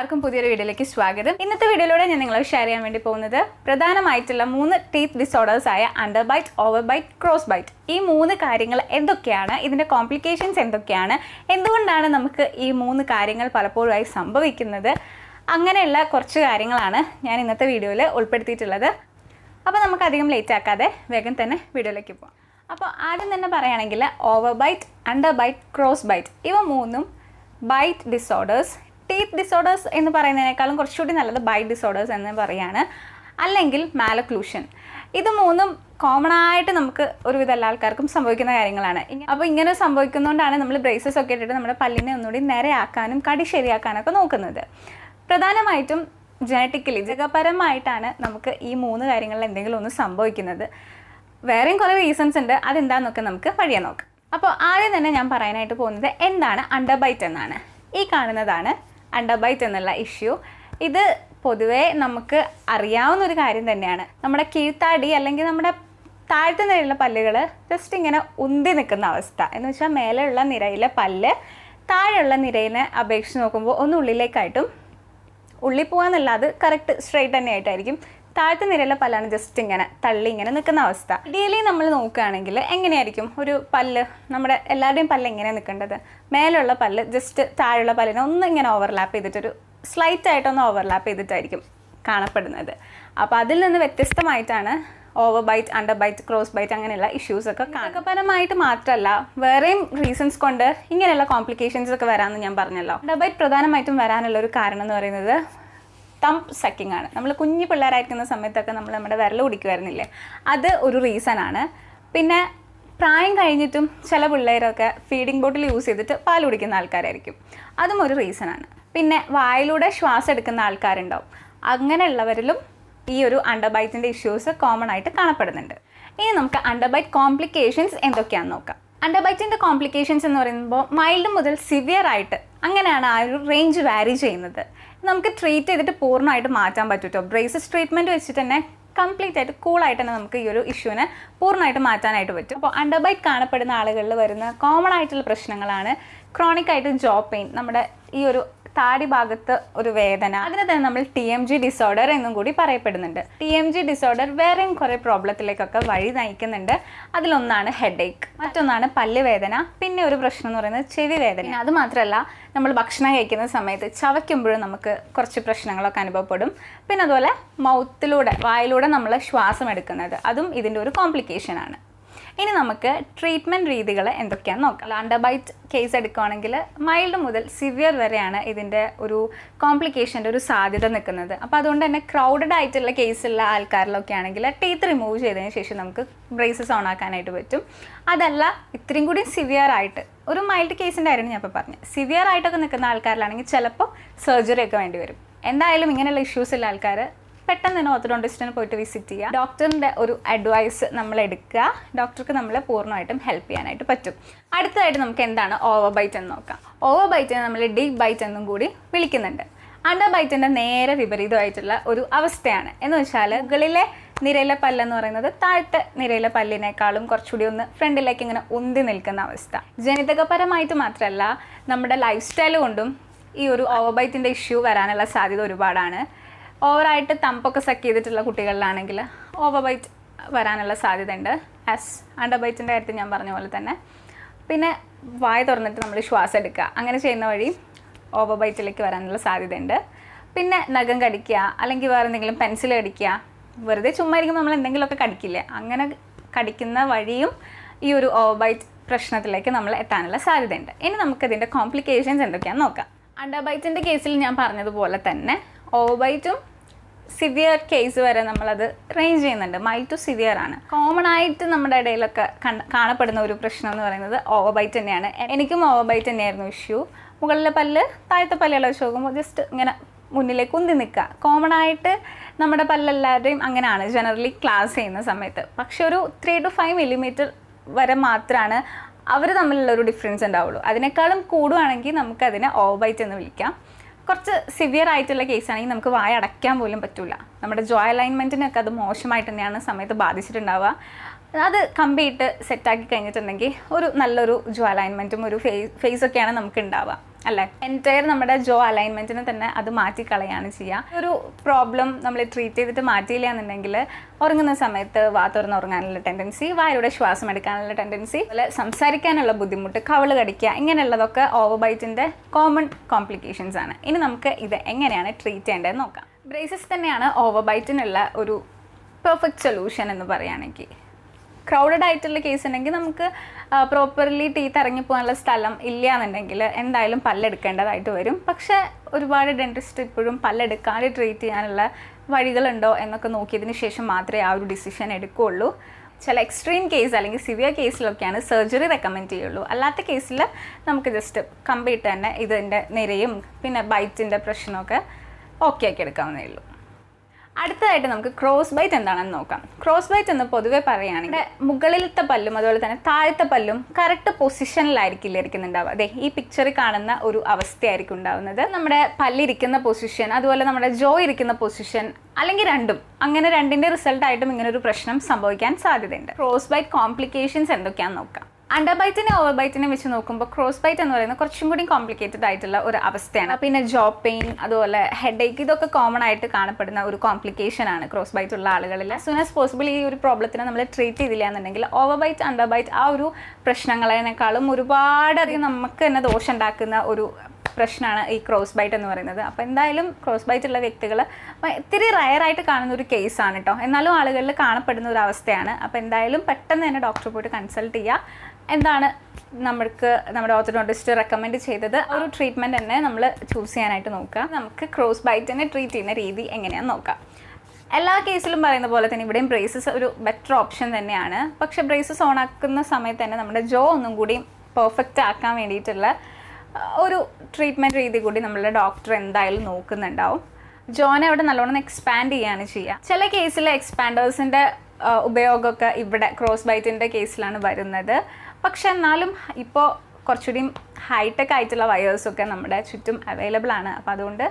എല്ലാവർക്കും പുതിയൊരു വീഡിയോയിലേക്ക് സ്വാഗതം ഇന്നത്തെ വീഡിയോയിലൂടെ ഞാൻ നിങ്ങളോട് ഷെയർ ചെയ്യാൻ വേണ്ടി പോകുന്നത് പ്രധാനമായിട്ടുള്ള മൂന്ന് ടീത്ത് ഡിസോർഡേഴ്സ് ആയ under bite over bite cross bite ഈ മൂന്ന് കാര്യങ്ങൾ എന്തൊക്കെയാണ് ഇതിന്റെ കോംപ്ലിക്കേഷൻസ് എന്തൊക്കെയാണ് എന്തുകൊണ്ടാണ് നമുക്ക് ഈ മൂന്ന് കാര്യങ്ങൾ പലപ്പോഴായി സംഭവിക്കുന്നത് അങ്ങനെയുള്ള കുറച്ച് കാര്യങ്ങളാണ് ഞാൻ ഇന്നത്തെ വീഡിയോയിൽ ഉൾപ്പെടുത്തിയിട്ടുള്ളത് അപ്പോൾ നമുക്ക് അധികം ലേറ്റ് ആക്കാതെ വേഗം തന്നെ വീഡിയോയിലേക്ക് പോകാം അപ്പോൾ ആദ്യം തന്നെ പറയുകയാണെങ്കിൽ over bite under bite cross bite ഇവ മൂന്നും ബൈറ്റ് ഡിസോർഡേഴ്സ് ടീത്ത് ഡിസോർഡേഴ്സ് എന്ന് പറയുന്നതിനേക്കാളും കുറച്ചുകൂടി നല്ലത് ബൈറ്റ് ഡിസോർഡേഴ്സ് എന്ന് പറയുകയാണ് അല്ലെങ്കിൽ മാലക്ലൂഷൻ ഇത് മൂന്നും കോമൺ ആയിട്ട് നമുക്ക് ഒരുവിധ എല്ലാ ആൾക്കാർക്കും സംഭവിക്കുന്ന കാര്യങ്ങളാണ് ഇങ്ങ- അപ്പോൾ ഇങ്ങനെ സംഭവിക്കുന്നതുകൊണ്ടാണ് നമ്മൾ ബ്രേസസ് ഒക്കെ ഇട്ടിട്ട് നമ്മുടെ പല്ലിനെ ഒന്നുകൂടി നേരെയാക്കാനും കടി ശരിയാക്കാനൊക്കെ നോക്കുന്നത് പ്രധാനമായിട്ടും ജനറ്റിക്കലി ജഗപരമായിട്ടാണ് നമുക്ക് ഈ മൂന്ന് കാര്യങ്ങളിൽ എന്തെങ്കിലും ഒന്ന് സംഭവിക്കുന്നത് വേറെയും കുറേ റീസൺസ് ഉണ്ട് അതെന്താന്നൊക്കെ നമുക്ക് വഴിയെ നോക്കാം അപ്പോൾ ആദ്യം തന്നെ ഞാൻ പറയാനായിട്ട് പോകുന്നത് എന്താണ് അണ്ടർബൈറ്റ് എന്നാണ് ഈ കാണുന്നതാണ് അണ്ടർബൈറ്റ് എന്നുള്ള ഇഷ്യൂ ഇത് പൊതുവേ നമുക്ക് അറിയാവുന്ന ഒരു കാര്യം തന്നെയാണ് നമ്മുടെ കീഴ്ത്താടി അല്ലെങ്കിൽ നമ്മുടെ താഴത്തെ നിരയിലെ പല്ലുകൾ ജസ്റ്റ് ഇങ്ങനെ ഉന്തി നിൽക്കുന്ന അവസ്ഥ എന്ന് വെച്ചാൽ മേലെയുള്ള നിരയിലെ പല്ല് താഴെയുള്ള നിരയിനെ അപേക്ഷിച്ച് നോക്കുമ്പോൾ ഒന്ന് ഉള്ളിലേക്കായിട്ടും ഉള്ളിൽ പോകാന്നല്ല അത് കറക്റ്റ് സ്ട്രൈറ്റ് തന്നെ ആയിട്ടായിരിക്കും താഴത്തെ നിരയിലെ പല്ലാണ് ജസ്റ്റ് ഇങ്ങനെ തള്ളി ഇങ്ങനെ നിൽക്കുന്ന അവസ്ഥ ഡെയിലി നമ്മൾ നോക്കുകയാണെങ്കിൽ എങ്ങനെയായിരിക്കും ഒരു പല്ല് നമ്മുടെ എല്ലാവരുടെയും പല്ല് എങ്ങനെയാണ് നിൽക്കേണ്ടത് മേലുള്ള പല്ല് ജസ്റ്റ് താഴെയുള്ള പല്ലിനെ ഒന്ന് ഇങ്ങനെ ഓവർലാപ്പ് ചെയ്തിട്ടൊരു സ്ലൈറ്റ് ആയിട്ടൊന്ന് ഓവർലാപ്പ് ചെയ്തിട്ടായിരിക്കും കാണപ്പെടുന്നത് അപ്പോൾ അതിൽ നിന്ന് വ്യത്യസ്തമായിട്ടാണ് over bite under bite cross bite അങ്ങനെയുള്ള ഇഷ്യൂസ് ഒക്കെ കാക്കപരമായിട്ട് മാത്രമല്ല വേറെയും റീസൺസ് കൊണ്ട് ഇങ്ങനെയുള്ള കോംപ്ലിക്കേഷൻസ് ഒക്കെ വരാമെന്ന് ഞാൻ പറഞ്ഞല്ലോ അണ്ടർ ബൈറ്റ് പ്രധാനമായിട്ടും വരാനുള്ള ഒരു കാരണം എന്ന് പറയുന്നത് തമ്പ് സക്കിംഗ് ആണ് നമ്മൾ കുഞ്ഞു പിള്ളേരായിരിക്കുന്ന സമയത്തൊക്കെ നമ്മൾ നമ്മുടെ വിരൽ കുടിക്കുമായിരുന്നില്ലേ അത് ഒരു റീസൺ ആണ് പിന്നെ പ്രായം കഴിഞ്ഞിട്ടും ചില പിള്ളേരൊക്കെ ഫീഡിംഗ് ബോട്ടിൽ യൂസ് ചെയ്തിട്ട് പാൽ കുടിക്കുന്ന ആൾക്കാരായിരിക്കും അതും ഒരു റീസൺ ആണ് പിന്നെ വായിലൂടെ ശ്വാസം എടുക്കുന്ന ആൾക്കാരുണ്ടാവും അങ്ങനെയുള്ളവരിലും ഈ ഒരു അണ്ടർബൈറ്റിൻ്റെ ഇഷ്യൂസ് കോമൺ ആയിട്ട് കാണപ്പെടുന്നുണ്ട് ഇനി നമുക്ക് അണ്ടർബൈറ്റ് കോംപ്ലിക്കേഷൻസ് എന്തൊക്കെയാണെന്ന് നോക്കാം അണ്ടർബൈറ്റിൻ്റെ കോംപ്ലിക്കേഷൻസ് എന്ന് പറയുമ്പോൾ മൈൽഡ് മുതൽ സിവിയർ ആയിട്ട് അങ്ങനെയാണ് ആ ഒരു റേഞ്ച് വാരി ചെയ്യുന്നത് നമുക്ക് ട്രീറ്റ് ചെയ്തിട്ട് പൂർണ്ണമായിട്ട് മാറ്റാൻ പറ്റുമോ ബ്രേസസ് ട്രീറ്റ്മെൻറ്റ് വെച്ചിട്ട് തന്നെ കംപ്ലീറ്റ് ആയിട്ട് കൂളായിട്ട് തന്നെ നമുക്ക് ഈ ഒരു ഇഷ്യൂവിനെ പൂർണ്ണമായിട്ട് മാറ്റാനായിട്ട് പറ്റും അപ്പോൾ അണ്ടർബൈറ്റ് കാണപ്പെടുന്ന ആളുകളിൽ വരുന്ന കോമൺ ആയിട്ടുള്ള പ്രശ്നങ്ങളാണ് ക്രോണിക് ആയിട്ട് ജോ പെയിൻ നമ്മുടെ ഈ ഒരു താടി ഭാഗത്ത് ഒരു വേദന അതിനെ തന്നെ നമ്മൾ ടി എം ജി ഡിസോർഡർ എന്നും കൂടി പറയപ്പെടുന്നുണ്ട് ടി എം ജി ഡിസോർഡർ വേറെയും കുറേ പ്രോബ്ലത്തിലേക്കൊക്കെ വഴി നയിക്കുന്നുണ്ട് അതിലൊന്നാണ് ഹെഡ് ഏക്ക് മറ്റൊന്നാണ് പല്ല് വേദന പിന്നെ ഒരു പ്രശ്നം എന്ന് പറയുന്നത് ചെവി വേദന അത് മാത്രമല്ല നമ്മൾ ഭക്ഷണം കഴിക്കുന്ന സമയത്ത് ചവയ്ക്കുമ്പോഴും നമുക്ക് കുറച്ച് പ്രശ്നങ്ങളൊക്കെ അനുഭവപ്പെടും പിന്നെ അതുപോലെ മൗത്തിലൂടെ വായിലൂടെ നമ്മൾ ശ്വാസം എടുക്കുന്നത് അതും ഇതിൻ്റെ ഒരു കോംപ്ലിക്കേഷൻ ആണ് ഇനി നമുക്ക് ട്രീറ്റ്മെൻറ്റ് രീതികൾ എന്തൊക്കെയാണെന്ന് നോക്കാം അണ്ടർബൈറ്റ് കേസ് എടുക്കുകയാണെങ്കിൽ മൈൽഡ് മുതൽ സിവിയർ വരെയാണ് ഇതിൻ്റെ ഒരു കോംപ്ലിക്കേഷൻ്റെ ഒരു സാധ്യത നിൽക്കുന്നത് അപ്പോൾ അതുകൊണ്ട് തന്നെ ക്രൗഡഡ് ആയിട്ടുള്ള കേസുള്ള ആൾക്കാരിലൊക്കെ ആണെങ്കിൽ ടീത്ത് റിമൂവ് ചെയ്തതിന് ശേഷം നമുക്ക് ബ്രേസസ് ഓൺ ആക്കാനായിട്ട് പറ്റും അതല്ല ഇത്രയും കൂടി സിവിയർ ആയിട്ട് ഒരു മൈൽഡ് കേസിൻ്റെ കാര്യമാണ് ഞാൻ ഇപ്പോൾ പറഞ്ഞത് സിവിയർ ആയിട്ടൊക്കെ നിൽക്കുന്ന ആൾക്കാരിലാണെങ്കിൽ ചിലപ്പോൾ സർജറി ഒക്കെ വേണ്ടി വരും എന്തായാലും ഇങ്ങനെയുള്ള ഇഷ്യൂസ് ഉള്ള ആൾക്കാർ പെട്ടെന്ന് തന്നെ ഓർത്തഡോണ്ടിസ്റ്റിനെ പോയിട്ട് വിസിറ്റ് ചെയ്യുക ഡോക്ടറിൻ്റെ ഒരു അഡ്വൈസ് നമ്മൾ എടുക്കുക ഡോക്ടർക്ക് നമ്മളെ പൂർണ്ണമായിട്ടും ഹെൽപ്പ് ചെയ്യാനായിട്ട് പറ്റും അടുത്തതായിട്ട് നമുക്ക് എന്താണ് ഓവർ ബൈറ്റ് എന്ന് നോക്കാം ഓവർ ബൈറ്റിനെ നമ്മൾ ഡീപ് ബൈറ്റ് എന്നും കൂടി വിളിക്കുന്നുണ്ട് അണ്ടർ ബൈറ്റിൻ്റെ നേരെ വിപരീതമായിട്ടുള്ള ഒരു അവസ്ഥയാണ് എന്ന് വെച്ചാൽ മുകളിലെ നിരയിലെ പല്ലെന്ന് പറയുന്നത് താഴത്തെ നിരയിലെ പല്ലിനേക്കാളും കുറച്ചുകൂടി ഒന്ന് ഫ്രണ്ടിലേക്ക് ഇങ്ങനെ ഉന്തി നിൽക്കുന്ന അവസ്ഥ ജനിതകപരമായിട്ട് മാത്രമല്ല നമ്മുടെ ലൈഫ് സ്റ്റൈൽ കൊണ്ടും ഈ ഒരു ഓവർ ബൈറ്റിൻ്റെ ഇഷ്യൂ വരാനുള്ള സാധ്യത ഒരുപാടാണ് ഓവറായിട്ട് തമ്പൊക്കെ സക്ക് ചെയ്തിട്ടുള്ള കുട്ടികളിലാണെങ്കിൽ ഓവർ ബൈറ്റ് വരാനുള്ള സാധ്യത ഉണ്ട് ആസ് അണ്ടർ ബൈറ്റിൻ്റെ കാര്യത്തിൽ ഞാൻ പറഞ്ഞ പോലെ തന്നെ പിന്നെ വായ തുറന്നിട്ട് നമ്മൾ ശ്വാസം എടുക്കുക അങ്ങനെ ചെയ്യുന്ന വഴി ഓവർ ബൈറ്റിലേക്ക് വരാനുള്ള സാധ്യതയുണ്ട് പിന്നെ നഖം കടിക്കുക അല്ലെങ്കിൽ വേറെ എന്തെങ്കിലും പെൻസിൽ കടിക്കുക വെറുതെ ചുമ്മാ ഇരിക്കുമ്പോൾ നമ്മൾ എന്തെങ്കിലുമൊക്കെ കടിക്കില്ലേ അങ്ങനെ കടിക്കുന്ന വഴിയും ഈ ഒരു ഓവർ ബൈറ്റ് പ്രശ്നത്തിലേക്ക് നമ്മൾ എത്താനുള്ള സാധ്യതയുണ്ട് ഇനി നമുക്കിതിൻ്റെ കോംപ്ലിക്കേഷൻസ് എന്തൊക്കെയാണെന്ന് നോക്കാം അണ്ടർ ബൈറ്റിൻ്റെ കേസിൽ ഞാൻ പറഞ്ഞതുപോലെ തന്നെ ഓവർ ബൈറ്റും സിവിയർ കേസ് വരെ നമ്മളത് റേഞ്ച് ചെയ്യുന്നുണ്ട് മൈൽഡ് ടു സിവിയർ ആണ് കോമൺ ആയിട്ട് നമ്മുടെ ഇടയിലൊക്കെ കണ്ട കാണപ്പെടുന്ന ഒരു പ്രശ്നം എന്ന് പറയുന്നത് ഓവർ ബൈറ്റ് തന്നെയാണ് എനിക്കും ഓവർ ബൈറ്റ് തന്നെയായിരുന്നു ഇഷ്യൂ മുകളിലെ പല്ല് താഴത്തെ പല്ലുകൾ വെച്ച് നോക്കുമ്പോൾ ജസ്റ്റ് ഇങ്ങനെ മുന്നിലേക്ക് ഉന്തി നിൽക്കുക കോമൺ ആയിട്ട് നമ്മുടെ പല്ലെല്ലാവരുടെയും അങ്ങനെയാണ് ജനറലി ക്ലാസ് ചെയ്യുന്ന സമയത്ത് പക്ഷെ ഒരു ത്രീ ടു ഫൈവ് മില്ലിമീറ്റർ വരെ മാത്രമാണ് അവർ തമ്മിലുള്ള ഒരു ഡിഫറൻസ് ഉണ്ടാവുള്ളൂ അതിനേക്കാളും കൂടുവാണെങ്കിൽ നമുക്കതിനെ ഓവർ ബൈറ്റ് എന്ന് വിളിക്കാം കുറച്ച് സിവിയർ ആയിട്ടുള്ള കേസ് ആണെങ്കിൽ നമുക്ക് വായ അടയ്ക്കാൻ പോലും പറ്റില്ല നമ്മുടെ ജോ അലൈൻമെൻറ്റിനൊക്കെ അത് മോശമായിട്ട് തന്നെയാണ് സമയത്ത് ബാധിച്ചിട്ടുണ്ടാവുക അത് കമ്പിയിട്ട് സെറ്റാക്കി കഴിഞ്ഞിട്ടുണ്ടെങ്കിൽ ഒരു നല്ലൊരു ജോ അലൈൻമെൻറ്റും ഒരു ഫേസ് ഫേസൊക്കെയാണ് നമുക്ക് ഉണ്ടാവുക അല്ലേ എൻറ്റയർ നമ്മുടെ ജോ അലൈൻമെൻറ്റിനെ തന്നെ അത് മാറ്റിക്കളയാണ് ചെയ്യുക ഒരു പ്രോബ്ലം നമ്മൾ ട്രീറ്റ് ചെയ്തിട്ട് മാറ്റിയില്ല എന്നുണ്ടെങ്കിൽ ഉറങ്ങുന്ന സമയത്ത് വാ തുറന്ന് ഉറങ്ങാനുള്ള ടെൻഡൻസി വായുടെ ശ്വാസം എടുക്കാനുള്ള ടെൻഡൻസി അതുപോലെ സംസാരിക്കാനുള്ള ബുദ്ധിമുട്ട് കവള് കടിക്കുക ഇങ്ങനെയുള്ളതൊക്കെ ഓവർബൈറ്റിൻ്റെ കോമൺ കോംപ്ലിക്കേഷൻസ് ആണ് ഇനി നമുക്ക് ഇത് എങ്ങനെയാണ് ട്രീറ്റ് ചെയ്യേണ്ടതെന്ന് നോക്കാം ബ്രേസസ് തന്നെയാണ് ഓവർബൈറ്റിനുള്ള ഒരു പെർഫെക്റ്റ് സൊല്യൂഷൻ എന്ന് പറയുകയാണെങ്കിൽ ക്രൗഡഡ് ആയിട്ടുള്ള കേസ് ഉണ്ടെങ്കിൽ നമുക്ക് പ്രോപ്പർലി ടീത്ത് ഇറങ്ങിപ്പോകാനുള്ള സ്ഥലം ഇല്ല എന്നുണ്ടെങ്കിൽ എന്തായാലും പല്ലെടുക്കേണ്ടതായിട്ട് വരും പക്ഷേ ഒരുപാട് ഡെൻറ്റിസ്റ്റ് ഇപ്പോഴും പല്ലെടുക്കാതെ ട്രീറ്റ് ചെയ്യാനുള്ള വഴികളുണ്ടോ എന്നൊക്കെ നോക്കിയതിന് ശേഷം മാത്രമേ ആ ഒരു ഡിസിഷൻ എടുക്കുകയുള്ളൂ ചില എക്സ്ട്രീം കേസ് അല്ലെങ്കിൽ സിവിയർ കേസിലൊക്കെയാണ് സർജറി റെക്കമെൻഡ് ചെയ്യുള്ളൂ അല്ലാത്ത കേസിൽ നമുക്ക് ജസ്റ്റ് കമ്പിയിട്ട് തന്നെ ഇതിൻ്റെ നിരയും പിന്നെ ബൈറ്റിൻ്റെ പ്രശ്നമൊക്കെ ഓക്കെ ആക്കി എടുക്കാവുന്നേ ഉള്ളൂ അടുത്തതായിട്ട് നമുക്ക് ക്രോസ് ബൈറ്റ് എന്താണെന്ന് നോക്കാം ക്രോസ് ബൈറ്റ് എന്ന് പൊതുവെ പറയുകയാണെങ്കിൽ മുകളിലത്തെ പല്ലും അതുപോലെ തന്നെ താഴത്തെ പല്ലും കറക്റ്റ് പൊസിഷനിലായിരിക്കില്ല ഇരിക്കുന്നുണ്ടാവുക അതെ ഈ പിക്ചറിൽ കാണുന്ന ഒരു അവസ്ഥയായിരിക്കും ഉണ്ടാവുന്നത് നമ്മുടെ പല്ലിരിക്കുന്ന പൊസിഷൻ അതുപോലെ നമ്മുടെ ജോ ഇരിക്കുന്ന പൊസിഷൻ അല്ലെങ്കിൽ രണ്ടും അങ്ങനെ രണ്ടിന്റെ റിസൾട്ട് ആയിട്ടും ഇങ്ങനെ ഒരു പ്രശ്നം സംഭവിക്കാൻ സാധ്യതയുണ്ട് ക്രോസ് ബൈറ്റ് കോംപ്ലിക്കേഷൻസ് എന്തൊക്കെയാണെന്ന് നോക്കാം അണ്ടർ ബൈറ്റിനെ ഓവർ ബൈറ്റിനെ വെച്ച് നോക്കുമ്പോൾ ക്രോസ് ബൈറ്റ് എന്ന് പറയുന്നത് കുറച്ചും കൂടി കോംപ്ലിക്കേറ്റഡ് ആയിട്ടുള്ള ഒരു അവസ്ഥയാണ് പിന്നെ ജോബ് പെയിൻ അതുപോലെ ഹെഡ് ഏക്ക് ഇതൊക്കെ കോമൺ ആയിട്ട് കാണപ്പെടുന്ന ഒരു കോംപ്ലിക്കേഷൻ ആണ് ക്രോസ് ബൈറ്റ് ഉള്ള ആളുകളിൽ സൂൺ ആസ് പോസിബിൾ ഈ ഒരു പ്രോബ്ലത്തിനെ നമ്മൾ ട്രീറ്റ് ചെയ്തില്ല എന്നുണ്ടെങ്കിൽ ഓവർ ബൈറ്റ് അണ്ടർ ബൈറ്റ് ആ ഒരു പ്രശ്നങ്ങളെക്കാളും ഒരുപാട് അധികം നമുക്ക് തന്നെ ദോഷം ഉണ്ടാക്കുന്ന ഒരു പ്രശ്നമാണ് ഈ ക്രോസ് ബൈറ്റ് എന്ന് പറയുന്നത് അപ്പോൾ എന്തായാലും ക്രോസ് ബൈറ്റ് ഉള്ള വ്യക്തികൾ ഇത്തിരി റയറായിട്ട് കാണുന്ന ഒരു കേസാണ് കേട്ടോ എന്നാലും ആളുകളിൽ കാണപ്പെടുന്ന ഒരു അവസ്ഥയാണ് അപ്പോൾ എന്തായാലും പെട്ടെന്ന് തന്നെ ഡോക്ടറെ പോയിട്ട് കൺസൾട്ട് ചെയ്യുക എന്താണ് നമ്മൾക്ക് നമ്മുടെ ഓർത്തഡോണ്ടിസ്റ്റ് റെക്കമെൻഡ് ചെയ്തത് ആ ഒരു ട്രീറ്റ്മെൻറ്റ് തന്നെ നമ്മൾ ചൂസ് ചെയ്യാനായിട്ട് നോക്കുക നമുക്ക് ക്രോസ് ബൈറ്റിനെ ട്രീറ്റ് ചെയ്യുന്ന രീതി എങ്ങനെയാണെന്ന് നോക്കാം എല്ലാ കേസിലും പറയുന്ന പോലെ തന്നെ ഇവിടെയും ബ്രേസസ് ഒരു ബെറ്റർ ഓപ്ഷൻ തന്നെയാണ് പക്ഷെ ബ്രേസസ് ഓൺ ആക്കുന്ന സമയത്ത് തന്നെ നമ്മുടെ ജോ ഒന്നും കൂടി പെർഫെക്റ്റ് ആക്കാൻ വേണ്ടിയിട്ടുള്ള ഒരു ട്രീറ്റ്മെൻറ്റ് രീതി കൂടി നമ്മളുടെ ഡോക്ടർ എന്തായാലും നോക്കുന്നുണ്ടാവും ജോനെ അവിടെ നല്ലോണം എക്സ്പാൻഡ് ചെയ്യാണ് ചെയ്യുക ചില കേസിൽ എക്സ്പാൻഡേഴ്സിൻ്റെ ഉപയോഗമൊക്കെ ഇവിടെ ക്രോസ് ബൈറ്റിൻ്റെ കേസിലാണ് വരുന്നത് പക്ഷെ എന്നാലും ഇപ്പോൾ കുറച്ചുകൂടി ഹൈടെക് ആയിട്ടുള്ള വയേഴ്സൊക്കെ നമ്മുടെ ചുറ്റും അവൈലബിൾ ആണ് അപ്പോൾ അതുകൊണ്ട്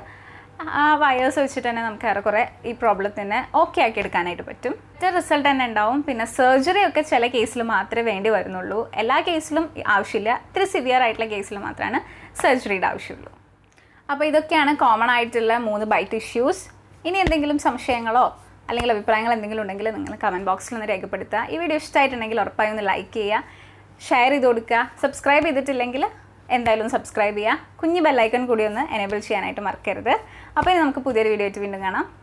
ആ വയേഴ്സ് വെച്ചിട്ട് തന്നെ നമുക്ക് ഏറെക്കുറെ ഈ പ്രോബ്ലത്തിനെ ഓക്കെ ആക്കി എടുക്കാനായിട്ട് പറ്റും മറ്റേ റിസൾട്ട് തന്നെ ഉണ്ടാവും പിന്നെ സർജറി ഒക്കെ ചില കേസിൽ മാത്രമേ വേണ്ടി വരുന്നുള്ളൂ എല്ലാ കേസിലും ആവശ്യമില്ല ഇത്തിരി സിവിയർ ആയിട്ടുള്ള കേസിൽ മാത്രമാണ് സർജറിയുടെ ആവശ്യമുള്ളൂ അപ്പോൾ ഇതൊക്കെയാണ് കോമൺ ആയിട്ടുള്ള മൂന്ന് ബൈറ്റ് ഇഷ്യൂസ് ഇനി എന്തെങ്കിലും സംശയങ്ങളോ അല്ലെങ്കിൽ അഭിപ്രായങ്ങൾ എന്തെങ്കിലും ഉണ്ടെങ്കിൽ നിങ്ങൾ കമൻറ്റ് ബോക്സിൽ ഒന്ന് രേഖപ്പെടുത്തുക ഈ വീഡിയോ ഇഷ്ടമായിട്ടുണ്ടെങ്കിൽ ഉറപ്പായും ഒന്ന് ലൈക്ക് ചെയ്യുക ഷെയർ ചെയ്ത് കൊടുക്കുക സബ്സ്ക്രൈബ് ചെയ്തിട്ടില്ലെങ്കിൽ എന്തായാലും സബ്സ്ക്രൈബ് ചെയ്യുക കുഞ്ഞ് ബെല്ലൈക്കൺ കൂടി ഒന്ന് എനേബിൾ ചെയ്യാനായിട്ട് മറക്കരുത് അപ്പോൾ ഇനി നമുക്ക് പുതിയൊരു വീഡിയോ ആയിട്ട് വീണ്ടും കാണാം